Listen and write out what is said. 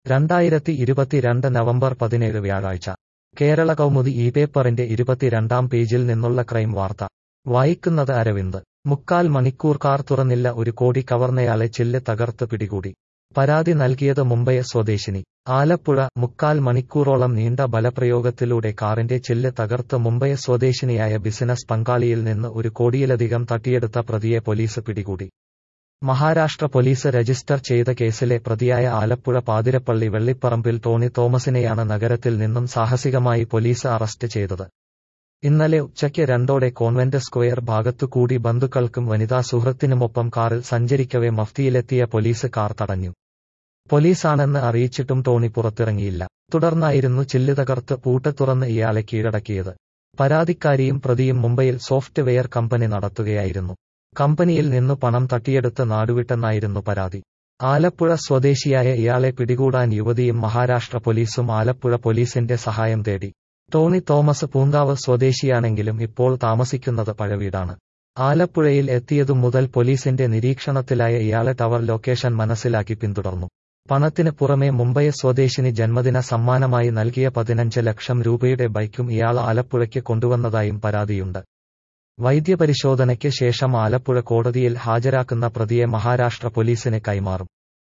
രണ്ടായിരത്തി ഇരുപത്തിരണ്ട് നവംബർ പതിനേഴ് വ്യാഴാഴ്ച കേരള കൗമുദി ഈ പേപ്പറിന്റെ ഇരുപത്തിരണ്ടാം പേജിൽ നിന്നുള്ള ക്രൈം വാർത്ത വായിക്കുന്നത് അരവിന്ദ് മുക്കാൽ മണിക്കൂർ കാർ തുറന്നില്ല ഒരു കോടി കവർന്നയാളെ ചില്ല് തകർത്ത് പിടികൂടി പരാതി നൽകിയത് മുംബൈ സ്വദേശിനി ആലപ്പുഴ മുക്കാൽ മണിക്കൂറോളം നീണ്ട ബലപ്രയോഗത്തിലൂടെ കാറിന്റെ ചില്ല് തകർത്ത് മുംബൈ സ്വദേശിനിയായ ബിസിനസ് പങ്കാളിയിൽ നിന്ന് ഒരു കോടിയിലധികം തട്ടിയെടുത്ത പ്രതിയെ പോലീസ് പിടികൂടി മഹാരാഷ്ട്ര പോലീസ് രജിസ്റ്റർ ചെയ്ത കേസിലെ പ്രതിയായ ആലപ്പുഴ പാതിരപ്പള്ളി വെള്ളിപ്പറമ്പിൽ ടോണി തോമസിനെയാണ് നഗരത്തിൽ നിന്നും സാഹസികമായി പോലീസ് അറസ്റ്റ് ചെയ്തത് ഇന്നലെ ഉച്ചയ്ക്ക് രണ്ടോടെ കോൺവെന്റ് സ്ക്വയർ ഭാഗത്തുകൂടി ബന്ധുക്കൾക്കും വനിതാ സുഹൃത്തിനുമൊപ്പം കാറിൽ സഞ്ചരിക്കവെ മഫ്തിയിലെത്തിയ പോലീസ് കാർ തടഞ്ഞു പോലീസാണെന്ന് അറിയിച്ചിട്ടും ടോണി പുറത്തിറങ്ങിയില്ല തുടർന്നായിരുന്നു ചില്ല് തകർത്ത് പൂട്ട് തുറന്ന് ഇയാളെ കീഴടക്കിയത് പരാതിക്കാരിയും പ്രതിയും മുംബൈയിൽ സോഫ്റ്റ്വെയർ കമ്പനി നടത്തുകയായിരുന്നു കമ്പനിയിൽ നിന്നു പണം തട്ടിയെടുത്ത് നാടുവിട്ടെന്നായിരുന്നു പരാതി ആലപ്പുഴ സ്വദേശിയായ ഇയാളെ പിടികൂടാൻ യുവതിയും മഹാരാഷ്ട്ര പോലീസും ആലപ്പുഴ പോലീസിന്റെ സഹായം തേടി ടോണി തോമസ് പൂങ്കാവ് സ്വദേശിയാണെങ്കിലും ഇപ്പോൾ താമസിക്കുന്നത് പഴവീടാണ് ആലപ്പുഴയിൽ എത്തിയതു മുതൽ പോലീസിന്റെ നിരീക്ഷണത്തിലായ ഇയാളെ ടവർ ലൊക്കേഷൻ മനസ്സിലാക്കി പിന്തുടർന്നു പണത്തിന് പുറമെ മുംബൈ സ്വദേശിനി ജന്മദിന സമ്മാനമായി നൽകിയ പതിനഞ്ച് ലക്ഷം രൂപയുടെ ബൈക്കും ഇയാൾ ആലപ്പുഴയ്ക്ക് കൊണ്ടുവന്നതായും പരാതിയുണ്ട് വൈദ്യപരിശോധനയ്ക്ക് ശേഷം ആലപ്പുഴ കോടതിയിൽ ഹാജരാക്കുന്ന പ്രതിയെ മഹാരാഷ്ട്ര പോലീസിന് കൈമാറും